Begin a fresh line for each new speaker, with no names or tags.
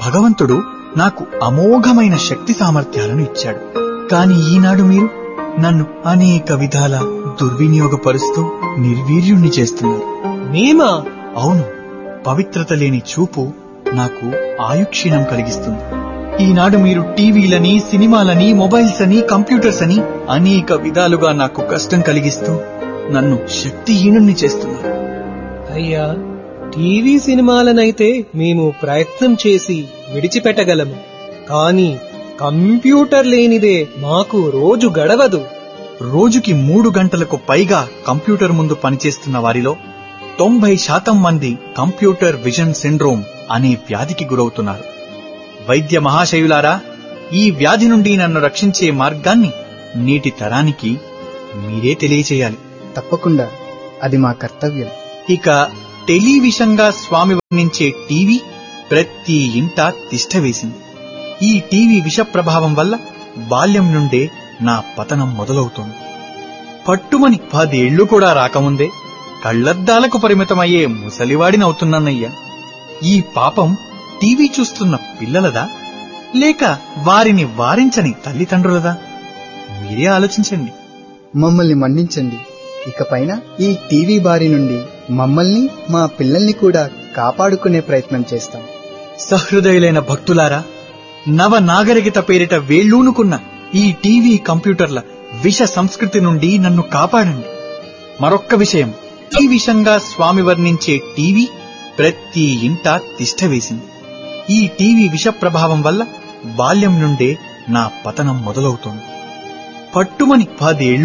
భగవంతుడు నాకు అమోఘమైన శక్తి సామర్థ్యాలను ఇచ్చాడు కాని ఈనాడు మీరు నన్ను అనేక విధాల దుర్వినియోగపరుస్తూ నిర్వీర్యుణ్ణి చేస్తున్నారు
మేమా
అవును పవిత్రత లేని చూపు నాకు ఆయుక్షీణం కలిగిస్తుంది ఈనాడు మీరు టీవీలని సినిమాలని మొబైల్స్ అని కంప్యూటర్స్ అని అనేక విధాలుగా నాకు కష్టం కలిగిస్తూ నన్ను శక్తిహీనుణ్ణి చేస్తున్నారు
అయ్యా టీవీ సినిమాలనైతే మేము ప్రయత్నం చేసి విడిచిపెట్టగలము కానీ కంప్యూటర్ లేనిదే మాకు రోజు గడవదు
రోజుకి మూడు గంటలకు పైగా కంప్యూటర్ ముందు పనిచేస్తున్న వారిలో తొంభై శాతం మంది కంప్యూటర్ విజన్ సిండ్రోమ్ అనే వ్యాధికి గురవుతున్నారు వైద్య మహాశయులారా ఈ వ్యాధి నుండి నన్ను రక్షించే మార్గాన్ని నేటి తరానికి మీరే తెలియచేయాలి
తప్పకుండా అది మా కర్తవ్యం
ఇక టెలివిషన్గా స్వామి వర్ణించే టీవీ ప్రతి ఇంట తిష్ట వేసింది ఈ టీవీ విష ప్రభావం వల్ల బాల్యం నుండే నా పతనం మొదలవుతోంది పట్టుమని పదేళ్లు కూడా రాకముందే కళ్లద్దాలకు పరిమితమయ్యే ముసలివాడినవుతున్నానయ్యా ఈ పాపం టీవీ చూస్తున్న పిల్లలదా లేక వారిని వారించని తల్లిదండ్రులదా మీరే ఆలోచించండి
మమ్మల్ని మన్నించండి ఇకపైన ఈ టీవీ బారి నుండి మమ్మల్ని మా పిల్లల్ని కూడా కాపాడుకునే ప్రయత్నం చేస్తాం
సహృదయులైన భక్తులారా నవ నాగరికత పేరిట వేళ్ళూనుకున్న ఈ టీవీ కంప్యూటర్ల విష సంస్కృతి నుండి నన్ను కాపాడండి మరొక్క విషయం ఈ విషంగా స్వామి వర్ణించే టీవీ ప్రతి ఇంట తిష్ట వేసింది ఈ టీవీ విష ప్రభావం వల్ల బాల్యం నుండే నా పతనం మొదలవుతోంది పట్టుమని పదేళ్లు